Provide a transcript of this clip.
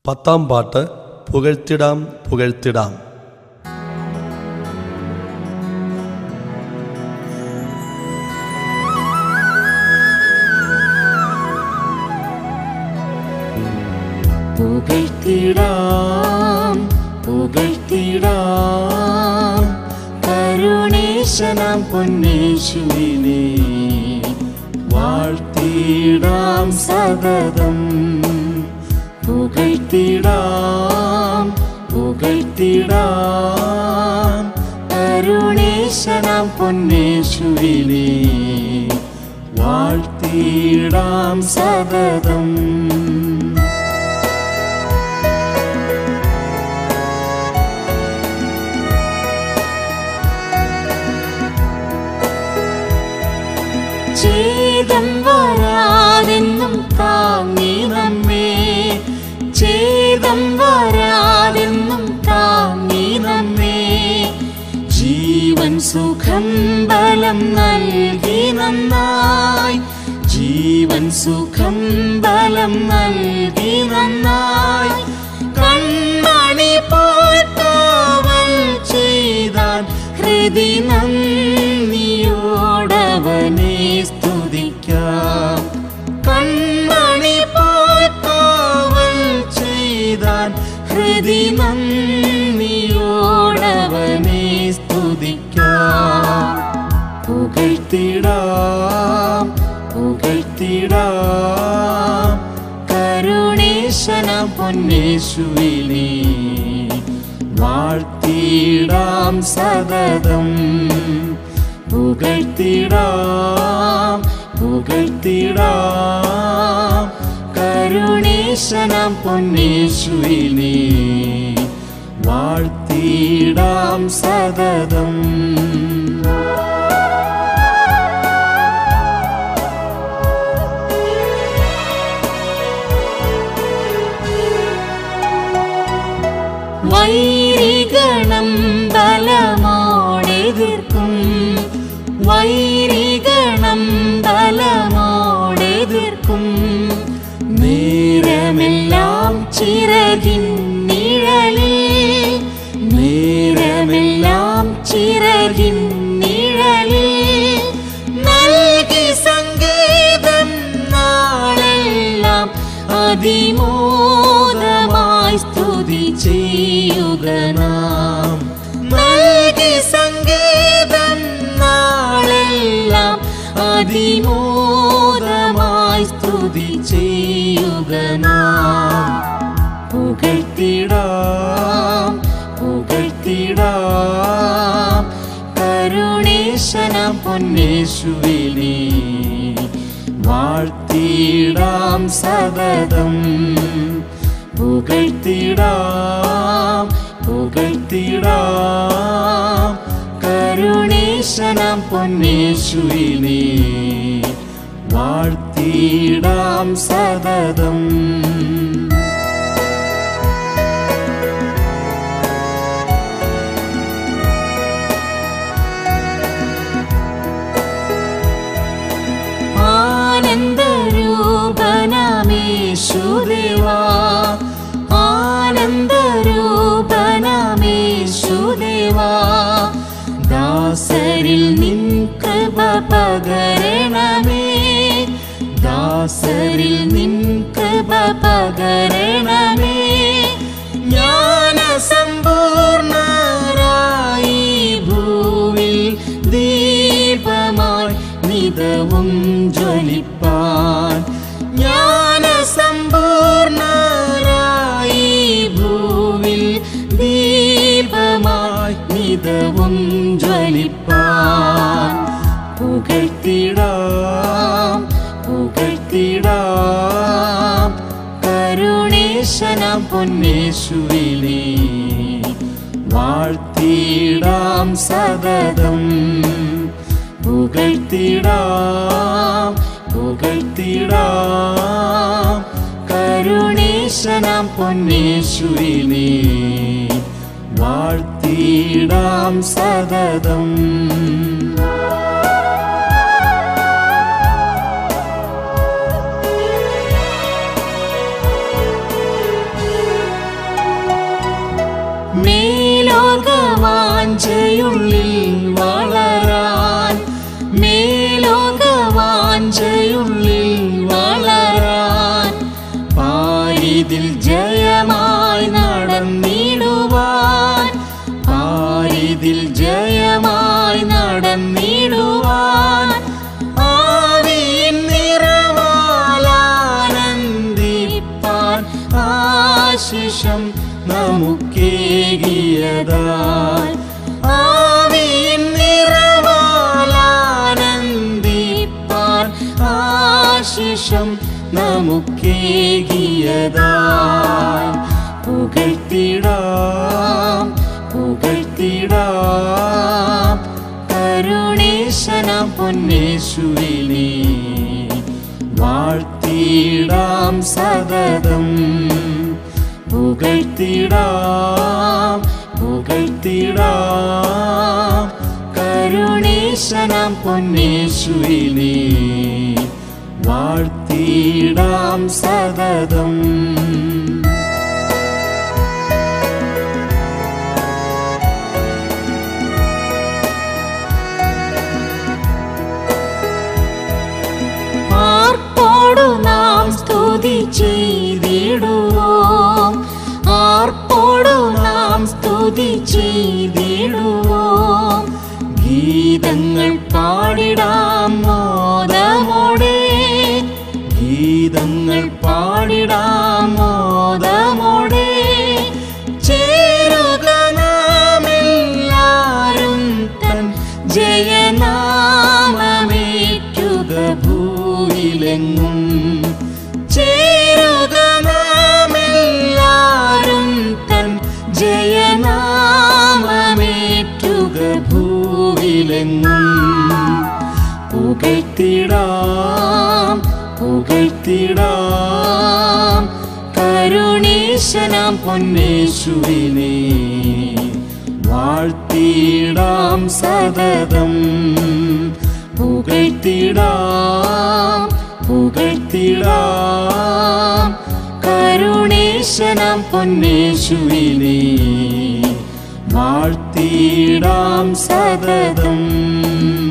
പത്താം പാട്ട് പുകഴ്ത്തിടാം പുകഴ്ത്തിടാം പുകഴ്ത്തിടാം പുകഴ്ത്തിടാം കരുണേശനാം പൊന്നേശുവിനെ വാഴ്ത്തിടാം സതതം പുകഴ്ത്തിടാം പുകഴ്ത്തിടാം കരുണേശനാം പൊന്നേശുവിനെ വാഴ്ത്തിടാം സതതം ഛേദം വരാതെന്നും താങ്ങി നമ്മേ ഛേദം വരാതെന്നും താങ്ങി നമ്മേ ജീവൻ സുഖം ബലം നൽകി നന്നായി ജീവൻ സുഖം ബലം നൽകി നന്നായി കൺമണി പോൽ കാവൽ ചെയ്താൻ ഹൃദി നന്ദിയോടവനെ സ്തുതിക്കാം കൺമണി പോൽ കാവൽ ചെയ്താൻ ഹൃദി നന്ദിയോടവനെ സ്തുതിക്കാം പുകഴ്ത്തിടാം പുകഴ്ത്തിടാം കരുണേശന പൊന്നേശുവിനെ വാഴ്ത്തിടാം സതതം പുകഴ്ത്തിടാം പുകഴ്ത്തിടാം കരുണേശനം പൊന്നേശുവിനെ വാഴ്ത്തിടാം സതതം വൈരിഗണം ബലമോടെതിർക്കും വൈരിഗണം ബലമോടെതിർക്കും നേരമെല്ലാം ചിറകിൻ നിഴലിൽ നേരമെല്ലാം ചിറകിൻ നിഴലിൽ നൽകി സങ്കേതം നാളെല്ലാം അതിമോദമായി സ്തുതി ചെയ്യുക നാം നൽകി സങ്കേതം നാളെല്ലാം അതിമോദമായി സ്തുതി ചെയ്യുക നാം പുകഴ്ത്തിടാം പുകഴ്ത്തിടാം കരുണേശന പൊന്നേശുവിനെ വാഴ്ത്തിടാം സതതം പുകഴ്ത്തിടാം പുകഴ്ത്തിടാം കരുണേശന പൊന്നേശുവിനെ വാഴ്ത്തിടാം സതതം ആനന്ദരൂപനമേശുദേവാ ആനന്ദരൂപനമേശുദേവാ ദാസരിൽ നിൻ കൃപ പകരണമേ ദാസരിൽ നിൻ കൃപ പകരണമേ ജ്ഞാന സമ്പൂർണരായി ഭൂവിൽ ദീപമായി നിതവും ജ്വലിപ്പാൻ ജ്ഞാന സമ്പൂർണരായി ഭൂവിൽ ദീപമായി നിതവും ജ്വലിപ്പാൻ പുകഴ്ത്തിടാം പുകഴ്ത്തിടാം കരുണേശന പൊന്നേശുവിനെ വാഴ്ത്തിടാം സതതം പുകഴ്ത്തിടാം പുകഴ്ത്തിടാം കരുണേശനാം പൊന്നേശുവിനെ വാഴ്ത്തിടാം സതതം പാരിതിൽ ജയമായി നടന്നിടുവാൻ പാരിതിൽ ജയമായി നടന്നിടുവാൻ ആവിൻ നിറവാലാനന്ദിപ്പാൻ ആശിഷം നമുക്കേകിയതാൽ ആവിൻ നിറവാലാനന്ദിപ്പാൻ ആശിഷം നമുക്കേകിയതാൽ പുകഴ്ത്തിടാം പുകഴ്ത്തിടാം കരുണേശന പൊന്നേശുവിനെ വാഴ്ത്തിടാം സതതം പുകഴ്ത്തിടാം പുകഴ്ത്തിടാം കരുണേശനാം പൊന്നേശുവിനെ വാഴ്ത്തിടാം സതതം ആർപ്പോടു നാം സ്തുതി ചെയ്തിടുവോം ആർപ്പോടു നാം സ്തുതി ചെയ്തിടുവോം ഗീതങ്ങൾ പാടിടാം മോദമോടെ ഗീതങ്ങൾ പാടിടാം മോദമോടെ ചേരുക നാം എല്ലാരും തൻ ജയനാമമേറ്റുക ഭൂയിലെങ്ങും ചേരുക നാം എല്ലാരും തൻ ജയനാമമേറ്റുക ഭൂവിലെങ്ങും പുകഴ്ത്തിടാം പുകഴ്ത്തിടാം കരുണീശനാം പൊന്നേശുവിനെ വാഴ്ത്തിടാം സതതം പുകഴ്ത്തിടാം പുകഴ്ത്തിടാം കരുണേശനാം പൊന്നേശുവിനെ വാഴ്ത്തിടാം സതതം